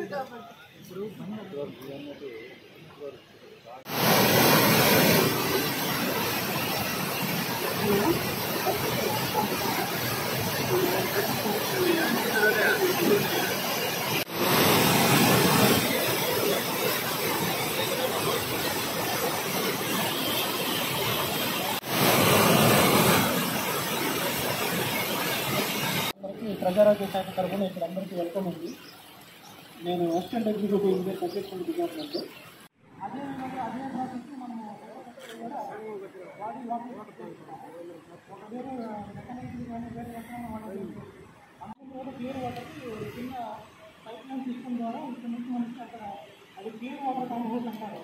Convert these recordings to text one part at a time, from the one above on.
అందరికీ ప్రజారోగ్య శాఖ తరఫున ఇక్కడ అందరికీ వెల్కమ్ ఉంది నేను assistant executive engineer construction department అదేవిధంగా అదే ప్రాసెస్ మనము బాడీ వాటర్ ఒక వేరే మెకానికల్ కానీ వేరే రకమైన వాటర్ అందులో కూడా ప్యూర్ వాటర్కి చిన్న పైప్ లైన్ సిస్టమ్ ద్వారా ఇక్కడ నుంచి మనకి అక్కడ అది ప్యూర్ వాటర్ కాంపోజ్ అంటారు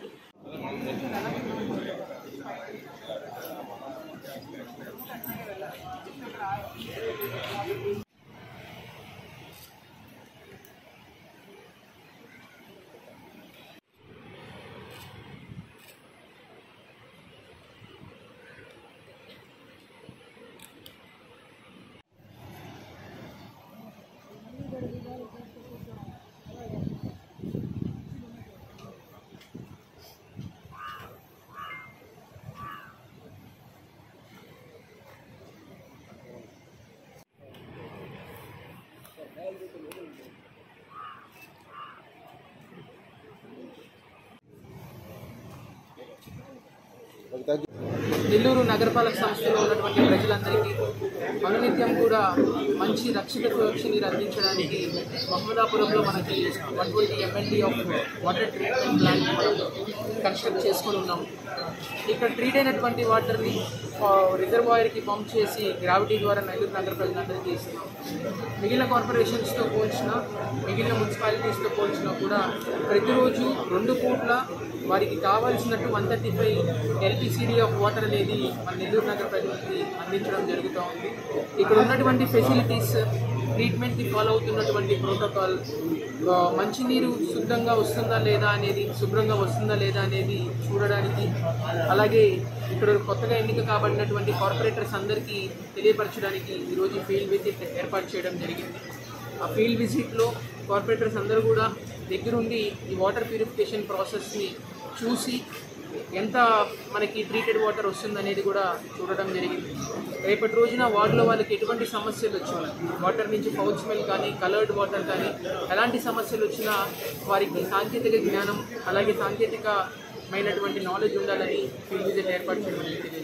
నెల్లూరు నగరపాలక సంస్థలో ఉన్నటువంటి ప్రజలందరికీ అనునిత్యం కూడా మంచి రక్షిత సురక్ష నీరు అందించడానికి మహమ్మదాపురంలో మనకి one twenty MLD of water treatment plant మనం కన్స్ట్రక్ట్ చేసుకొని ఉన్నాం ఇక్కడ ట్రీట్ అయినటువంటి వాటర్ని రిజర్వాయర్కి పంప్ చేసి గ్రావిటీ ద్వారా నెల్లూరు నగర ప్రజలందరికీ ఇస్తున్నాం మిగిలిన కార్పొరేషన్స్తో పోల్చిన మిగిలిన మున్సిపాలిటీస్తో పోల్చినా కూడా ప్రతిరోజు రెండు పూట్ల వారికి కావాల్సినట్టు one thirty five LPCD of water అనేది మన నెల్లూరు నగర ప్రజలకి అందించడం జరుగుతూ ఉంది ఇక్కడ ఉన్నటువంటి ఫెసిలిటీస్ ట్రీట్మెంట్కి ఫాలో అవుతున్నటువంటి ప్రోటోకాల్ మంచినీరు శుద్ధంగా వస్తుందా లేదా అనేది శుభ్రంగా వస్తుందా లేదా అనేది చూడడానికి అలాగే ఇక్కడ కొత్తగా ఎన్నిక కాబడినటువంటి కార్పొరేటర్స్ అందరికీ తెలియపరచడానికి ఈరోజు ఫీల్డ్ విజిట్ ఏర్పాటు చేయడం జరిగింది ఆ ఫీల్డ్ విజిట్లో కార్పొరేటర్స్ అందరూ కూడా దగ్గరుండి ఈ వాటర్ ప్యూరిఫికేషన్ ప్రాసెస్ని చూసి ఎంత మనకి ట్రీటెడ్ వాటర్ వస్తుందనేది కూడా చూడడం జరిగింది రేపటి రోజున వార్డులో వాళ్ళకి ఎటువంటి సమస్యలు వచ్చినా వాటర్ నుంచి పౌచ్ స్మెల్ కానీ కలర్డ్ వాటర్ కానీ ఎలాంటి సమస్యలు వచ్చినా వారికి సాంకేతిక జ్ఞానం అలాగే సాంకేతికమైనటువంటి నాలెడ్జ్ ఉండాలని ఫీల్డ్ విజిట్ ఏర్పాటు చేయడం తెలియజేస్తుంది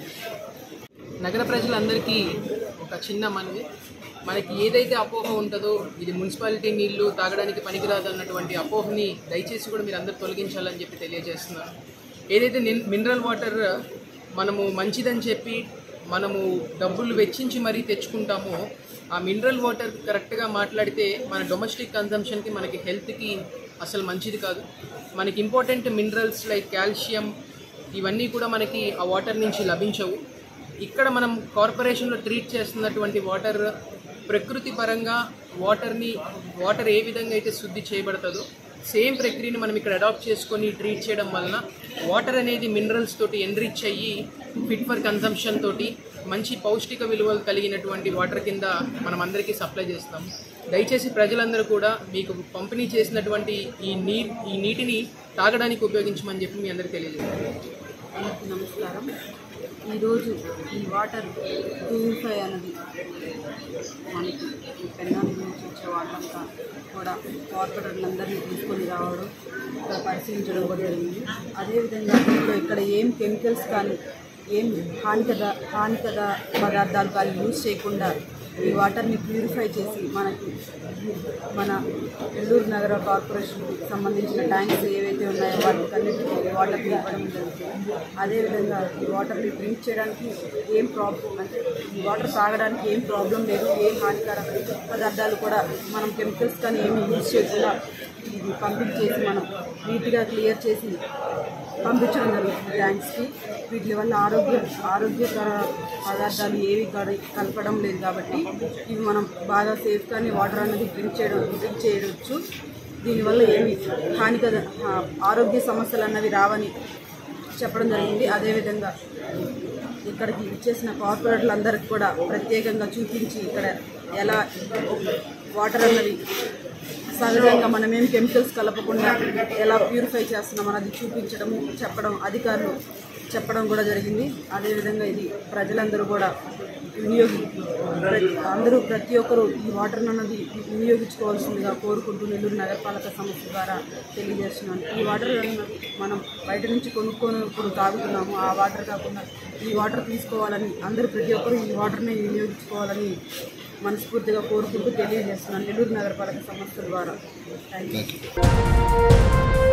నగర ప్రజలందరికీ ఒక చిన్న మనవి మనకి ఏదైతే అపోహ ఉంటుందో ఇది మున్సిపాలిటీ నీళ్లు తాగడానికి పనికిరాదు అన్నటువంటి అపోహని దయచేసి కూడా మీరు అందరూ తొలగించాలని చెప్పి తెలియజేస్తున్నాను ఏదైతే నిన్- మినరల్ వాటర్ మనము మంచిదని చెప్పి మనము డబ్బులు వెచ్చించి మరీ తెచ్చుకుంటామో ఆ మినరల్ వాటర్ కరెక్ట్గా మాట్లాడితే మన డొమెస్టిక్ కన్జంప్షన్కి మనకి హెల్త్కి అసలు మంచిది కాదు మనకి ఇంపార్టెంట్ మినరల్స్ లైక్ కాల్షియం ఇవన్నీ కూడా మనకి ఆ వాటర్ నుంచి లభించవు ఇక్కడ మనం కార్పొరేషన్లో ట్రీట్ చేస్తున్నటువంటి వాటర్ ప్రకృతి పరంగా వాటర్ని వాటర్ ఏ విధంగా అయితే శుద్ధి చేయబడుతుందో సేమ్ ప్రక్రియని మనం ఇక్కడ అడాప్ట్ చేసుకొని ట్రీట్ చేయడం వలన వాటర్ అనేది మినరల్స్ తోటి ఎన్రిచ్ అయ్యి ఫిట్ ఫర్ కన్సంప్షన్ తోటి మంచి పౌష్టిక విలువలు కలిగినటువంటి వాటర్ కింద మనం అందరికీ సప్లై చేస్తాం దయచేసి ప్రజలందరూ కూడా మీకు పంపిణీ చేసినటువంటి ఈ నీ ఈ నీటిని తాగడానికి ఉపయోగించమని చెప్పి మీ అందరికీ తెలియజేస్తాను అందరికీ నమస్కారం ఈరోజు ఈ వాటర్ ప్యూరిఫై అనేది మనకి ఈ పెన్నాల నుంచి వచ్చే వాళ్ళంతా కూడా కార్పొరేటర్లందరినీ తీసుకొని రావడం ఇక్కడ పరిశీలించడం కూడా జరిగింది అదేవిధంగా దీంట్లో ఇక్కడ ఏం కెమికల్స్ కానీ ఏం హానికర హానికర పదార్థాలు కానీ యూజ్ చేయకుండా ఈ వాటర్ని ప్యూరిఫై చేసి మనకి మన నెల్లూరు నగర కార్పొరేషన్కి సంబంధించిన ట్యాంక్స్ ఏవైతే ఉన్నాయో వాటికి అన్నిటికీ వాటర్ని ఇవ్వడం జరుగుతుంది అదేవిధంగా ఈ వాటర్ని డ్రింక్ చేయడానికి ఏం ప్రాబ్లం అంటే ఈ వాటర్ తాగడానికి ఏం ప్రాబ్లం లేదు ఏ హానికర పదార్థాలు కూడా మనం కెమికల్స్ కానీ ఏమి యూజ్ చేయకుండా ఇది పంపించేసి మనం నీట్గా క్లియర్ చేసి పంపించడం జరుగుతుంది ట్యాంక్స్కి వీటి వల్ల ఆరోగ్య ఆరోగ్యకర పదార్థాలు ఏవి కడ- కలపడం లేదు కాబట్టి ఇవి మనం బాగా సేఫ్గానే వాటర్ అనేది డ్రింక్ చేయడం డ్రింక్ చేయవచ్చు దీనివల్ల ఏమి హానికర ఆ, ఆరోగ్య సమస్యలు అన్నవి రావని చెప్పడం జరిగింది అదేవిధంగా ఇక్కడికి ఇచ్చేసిన కార్పొరేట్లందరికీ కూడా ప్రత్యేకంగా చూపించి ఇక్కడ ఎలా వాటర్ అన్నవి సహజంగా మనమేం కెమికల్స్ కలపకుండా ఎలా ప్యూరిఫై చేస్తున్నాం అన్నది చూపించడము చెప్పడం అధికారులు చెప్పడం కూడా జరిగింది అదేవిధంగా ఇది ప్రజలందరూ కూడా వినియోగి ప్రతి- అందరూ ప్రతి ఒక్కరూ ఈ వాటర్ అన్నది వినియోగించుకోవాల్సిందిగా కోరుకుంటూ నెల్లూరు నగరపాలక సంస్థ ద్వారా తెలియజేస్తున్నాను ఈ వాటర్ అన్నది మనం బయట నుంచి కొనుక్కొని ఇప్పుడు తాగుతున్నాము ఆ వాటర్ కాకుండా ఈ వాటర్ తీసుకోవాలని అందరూ ప్రతి ఒక్కరూ ఈ వాటర్ని వినియోగించుకోవాలని మనస్ఫూర్తిగా కోరుకుంటూ తెలియజేస్తున్నాను నెల్లూరు నగరపాలక సంస్థ ద్వారా థ్యాంక్ యూ